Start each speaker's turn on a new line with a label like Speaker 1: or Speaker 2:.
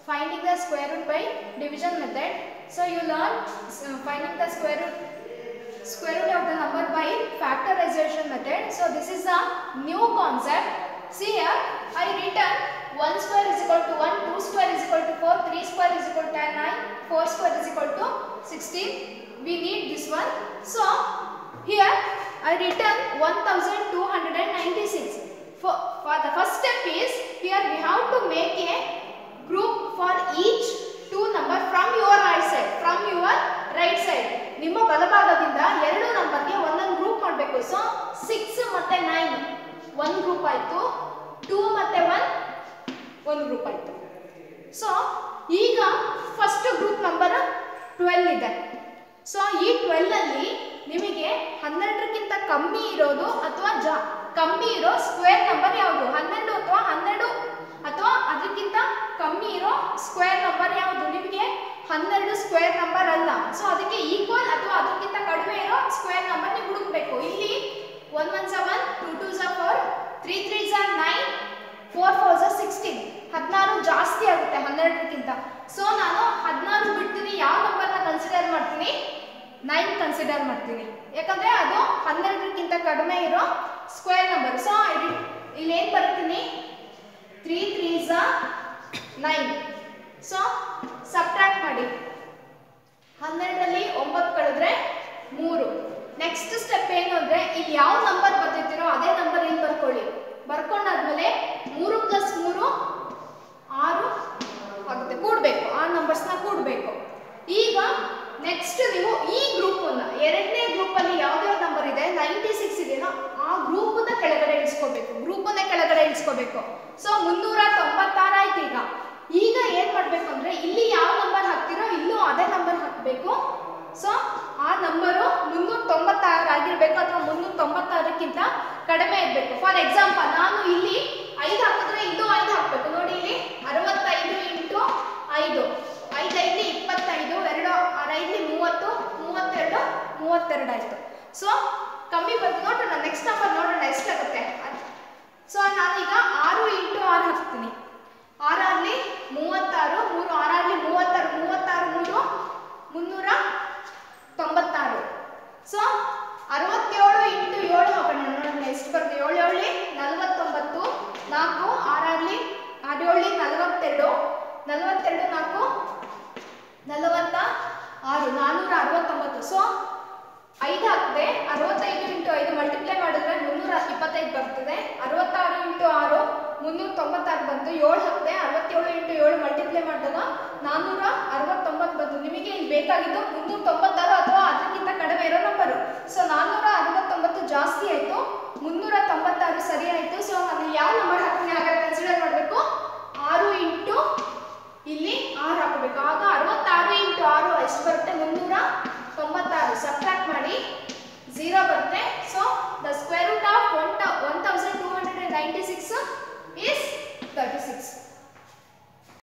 Speaker 1: finding the square root by division method. So you learn uh, finding the square root square root of the number by factorization method. So this is a new concept. See here, I written 1 square is equal to 1, 2 square is equal to 4, 3 square is equal to 9, 4 square is equal to 16. We need this one. So here I written 1296. For, for the first step is here we have to make a group for each two number from your right side from your right side ನಿಮ್ಮ ಬಲಭಾಗದಿಂದ ಎರಡು ನಂಬರ್ಗೆ ಒಂದೊಂದು group ಮಾಡಬೇಕು so six ಮತ್ತೆ nine ಒಂದು group ಆಯ್ತು two ಮತ್ತೆ ಒನ್ ಒಂದು ಗ್ರೂಪ್ ಆಯ್ತು ಸೊ ಈಗ ಫಸ್ಟ್ ಗ್ರೂಪ್ ನಂಬರ್ ಟ್ವೆಲ್ ಇದೆ ಸೊ ಈ ಟ್ವೆಲ್ ಅಲ್ಲಿ ನಿಮಗೆ ಹನ್ನೆರಡಕ್ಕಿಂತ ಕಮ್ಮಿ ಇರೋದು ಅಥವಾ ಜಾ ಕಮ್ಮಿ ಇರೋ ಸ್ಕ್ವೇರ್ ನಂಬರ್ ಯಾವುದು ಹನ್ನೆರಡು ಅಥವಾ ಹನ್ನೆರಡು ಅಥವಾ ಅದಕ್ಕಿಂತ ಕಮ್ಮಿ ಇರೋ ಸ್ಕ್ವೇರ್ ನಂಬರ್ ಯಾವುದು ನಿಮಗೆ ಹನ್ನೆರಡು ಸ್ಕ್ವೇರ್ ನಂಬರ್ ಅಲ್ಲ ಸೊ ಅದಕ್ಕೆ ಈಕ್ವಲ್ ಅಥವಾ ಅದಕ್ಕಿಂತ ಕಡಿಮೆ ಇರೋ ಸ್ಕ್ವೇರ್ ನಂಬರ್ ನೀವು ಹುಡುಕ್ಬೇಕು ಇಲ್ಲಿ one one seven two two ಝ ಫೋರ್ ತ್ರೀ ತ್ರೀ ಝ ನೈನ್ ಫೋರ್ ಫೋರ್ ಝ ಸಿಕ್ಸ್ಟೀನ್ ಹದಿನಾರು ಜಾಸ್ತಿ ಆಗುತ್ತೆ ಹನ್ನೆರಡಕ್ಕಿಂತ ಸೊ ನಾನು ಹದಿನಾರು ಬಿಡ್ತೀನಿ ಯಾವ ನಂಬರ್ನ ಕನ್ಸಿಡರ್ ಮಾಡ್ತೀನಿ ನೈನ್ ಕನ್ಸಿಡರ್ ಮಾಡ್ತೀನಿ ಯಾಕಂದ್ರೆ ಅದು ಹನ್ನೆರಡಕ್ಕಿಂತ ಕಡಿಮೆ ಇರೋ ಸ್ಕ್ವೇರ್ ನಂಬರ್ ಸೊ ಇಲ್ಲಿ ಏನು ಬರ್ತೀನಿ ತ್ರೀ ತ್ರೀ ಝ ನೈನ್ ಸೊ ಸಬ್ಟ್ರಾಕ್ಟ್ ಮಾಡಿ ಹನ್ನೆರಡರಲ್ಲಿ ಒಂಬತ್ತು ಕಳೆದ್ರೆ ಮೂರು ನೆಕ್ಸ್ಟ್ ಸ್ಟೆಪ್ ಏನು ಅಂದರೆ ಇಲ್ಲಿ ಯಾವ ನಂಬರ್ ಬರ್ತಿರ್ತೀರೋ ಅದೇ ನಂಬರ್ ಇಲ್ಲಿ ಬರ್ಕೊಳ್ಳಿ ಬರ್ಕೊಂಡಾದ್ಮೇಲೆ ಮೂರು ಪ್ಲಸ್ ಮೂರು ಆರು ಆಗುತ್ತೆ ಕೂಡಬೇಕು ಆ ನಂಬರ್ಸ್ನ ಕೂಡಬೇಕು ಈಗ ನೆಕ್ಸ್ಟ್ ನೀವು ಈ ಗ್ರೂಪನ್ನ ಎರಡನೇ ಗ್ರೂಪಲ್ಲಿ ಯಾವ್ದಾವ್ದು ನಂಬರ್ ಇದೆ ನೈಂಟಿ ಸಿಕ್ಸ್ ಇದೆಯೋ ಆ ಗ್ರೂಪನ್ನ ಕೆಳಗಡೆ ಇಳಿಸ್ಕೋಬೇಕು ಗ್ರೂಪನ್ನೇ ಕೆಳಗಡೆ ಇಳಿಸ್ಕೋಬೇಕು ಸೊ ಮುನ್ನೂರ ತೊಂಬತ್ತಾರು ಆಯ್ತು ಈಗ ಈಗ ಏನ್ ಮಾಡ್ಬೇಕು ಅಂದ್ರೆ ಇಲ್ಲಿ ಯಾವ ನಂಬರ್ ಹಾಕ್ತಿರೋ ಇಲ್ಲೂ ಅದೇ ನಂಬರ್ ಹಾಕಬೇಕು ಸೊ ಆ ನಂಬರು ಮುನ್ನೂರ ತೊಂಬತ್ತಾರು ಆಗಿರ್ಬೇಕು ಅಥವಾ ಮುನ್ನೂರ ತೊಂಬತ್ತಾರಕ್ಕಿಂತ ಕಡಿಮೆ ಇರಬೇಕು ಫಾರ್ ಎಕ್ಸಾಂಪಲ್ ನಾನು ಇಲ್ಲಿ ಐದು ಹಾಕಿದ್ರೆ ಇಲ್ಲೂ ಐದು ಹಾಕಬೇಕು ನೋಡಿ ಇಲ್ಲಿ ಅರವತ್ತೈದು ಇಂಟು ಐದು ಐದೈದು ಇಪ್ಪತ್ತೈದು ಎರಡು ಆರೈದು ಮೂವತ್ತು ಮೂವತ್ತೆರಡು ಮೂವತ್ತೆರಡು ಆಯಿತು ಸೊ ಕಮ್ಮಿ ಬಂತು ನೋಡೋಣ ನೆಕ್ಸ್ಟ್ ನಂಬರ್ ನೋಡೋಣ ಎಷ್ಟಾಗುತ್ತೆ ಸೊ ನಾನೀಗ ಆರು ಇಂಟು ಆರು ಹಾಕ್ತೀನಿ ಆರಾರ್ಲಿ ಮೂವತ್ತಾರು ಮೂರು ಆರಾರ್ಲಿ ಮೂವತ್ತಾರು ಮೂವತ್ತಾರು ಮೂರು ಮುನ್ನೂರ ತೊಂಬತ್ತಾರು ಸೊ ಅರವತ್ತೇಳು ಇಂಟು ಏಳು ಹಾಕೋಣ ನೋಡೋಣ ಎಷ್ಟು ಬರುತ್ತೆ ಏಳು ಏಳಿ ನಲವತ್ತೊಂಬತ್ತು ನಾಲ್ಕು ಆರಾರ್ಲಿ ಆರೇಳಿ ನಲವತ್ತೆರಡು ನಲವತ್ತೆರಡು ನಾಲ್ಕು ನಲವತ್ತ ಆರು ನಾನ್ನೂರ ಅರವತ್ತೊಂಬತ್ತು ಸೊ ಐದು ಹಾಕಿದೆ ಅರವತ್ತೈದು ಇಂಟು ಐದು ಮಲ್ಟಿಪ್ಲೈ ಮಾಡಿದ್ರೆ ಮುನ್ನೂರ ಇಪ್ಪತ್ತೈದು ಬರ್ತದೆ ಅರವತ್ತಾರು ಇಂಟು ಆರು ಮುನ್ನೂರ ತೊಂಬತ್ತಾರು ಬಂತು ಏಳು ಹಾಕಿದೆ ಅರವತ್ತೇಳು ಇಂಟು ಏಳು ಮಲ್ಟಿಪ್ಲೈ ಮಾಡಿದಾಗ ನಾನ್ನೂರ ಅರವತ್ತೊಂಬತ್ತು ಬಂತು ನಿಮಗೆ ಇಲ್ಲಿ ಬೇಕಾಗಿದ್ದು ಮುನ್ನೂರ ತೊಂಬತ್ತಾರು ಅಥವಾ ಅದಕ್ಕಿಂತ ಕಡಿಮೆ ಇರೋ ನಂಬರು ಸೊ ನಾನ್ನೂರ ಅರವತ್ತೊಂಬತ್ತು ಜಾಸ್ತಿ ಆಯಿತು ಮುನ್ನೂರ ತೊಂಬತ್ತಾರು ಸರಿ ಆಯಿತು ಸೊ ನಾನು